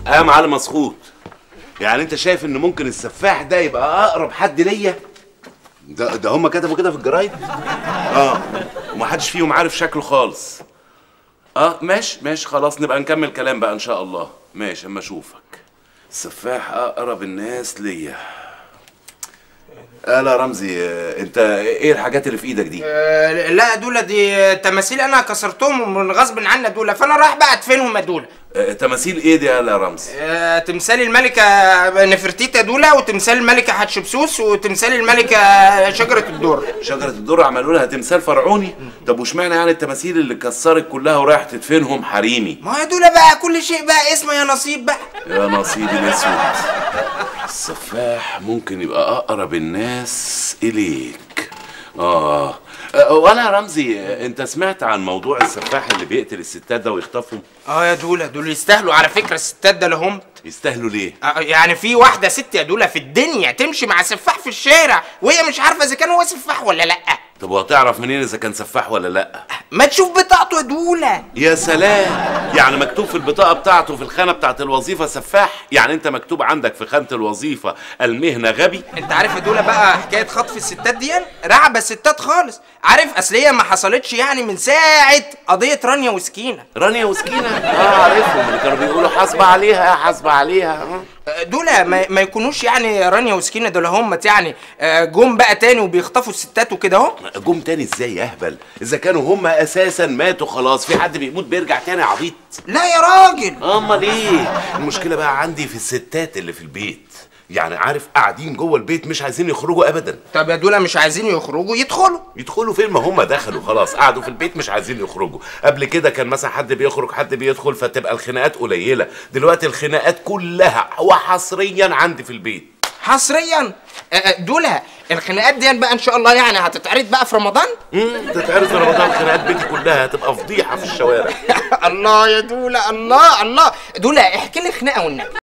اه يا معلم مسخوط يعني انت شايف ان ممكن السفاح ده يبقى اقرب حد ليا ده ده هم كتبوا كده في الجرايد اه ومحدش فيهم عارف شكله خالص اه ماشي ماشي خلاص نبقى نكمل كلام بقى ان شاء الله ماشي اما اشوفك السفاح اقرب الناس ليا آه لا رمزي آه، انت ايه الحاجات اللي في ايدك دي آه لا دول دي تماثيل انا كسرتهم من غصب عنا دول فانا رايح بقى ادفنهم يا دول آه، تماثيل ايه دي يا لا رمزي آه تمثال الملكة نفرتيتا دولة وتمثال الملكة حتشبسوس وتمثال الملكة شجرة الدر شجرة الدر عملوا لها تمثال فرعوني طب واشمعنى يعني التماثيل اللي اتكسرت كلها ورايح تدفنهم حريمي ما هي دول بقى كل شيء بقى اسمه يا نصيب بقى يا نصيبي الاسود السفاح ممكن يبقى اقرب الناس اليك اه آه، وانا يا رمزي آه، انت سمعت عن موضوع السفاح اللي بيقتل الستات ده ويخطفهم اه يا دولة دول يستاهلوا على فكرة الستات ده لهم يستاهلوا ليه آه يعني في واحدة ست يا دولة في الدنيا تمشي مع سفاح في الشارع وهي مش عارفة اذا كان هو سفاح ولا لا طب وهتعرف منين اذا كان سفاح ولا لا ما تشوف بطاقته يا دولة يا سلام يعني مكتوب في البطاقه بتاعته في الخانه بتاعت الوظيفه سفاح يعني انت مكتوب عندك في خانه الوظيفه المهنه غبي انت عارف يا دولة بقى حكاية خطف الستات دي رعبة الستات خالص عارف اصل هي ما حصلتش يعني من ساعة قضية رانيا وسكينة رانيا وسكينة اه عارفهم اللي كانوا بيقولوا حاسبة عليها حاسبة عليها آه. دول ما, ما يكونوش يعني رانيا وسكينة دول هم يعني آه، جم بقى تاني وبيخطفوا الستات وكده اهو جم تاني ازاي يا اهبل اذا كانوا هم اساسا ماتوا خلاص في حد بيموت بيرجع تاني عبيط لا يا راجل امال ايه المشكله بقى عندي في الستات اللي في البيت يعني عارف قاعدين جوه البيت مش عايزين يخرجوا ابدا طب يا دول مش عايزين يخرجوا يدخلوا يدخلوا فين ما هم دخلوا خلاص قعدوا في البيت مش عايزين يخرجوا قبل كده كان مثلا حد بيخرج حد بيدخل فتبقى الخناقات قليله دلوقتي الخناقات كلها وحصريا عندي في البيت حصريا آه، آه، دول الخناقات دي بقى ان شاء الله يعني هتتعرض بقى في رمضان امم تتعرف في رمضان خناقات بيتي كلها هتبقى فضيحه في الشوارع الله يا دولة الله الله دولة احكي لي خناقة والنبي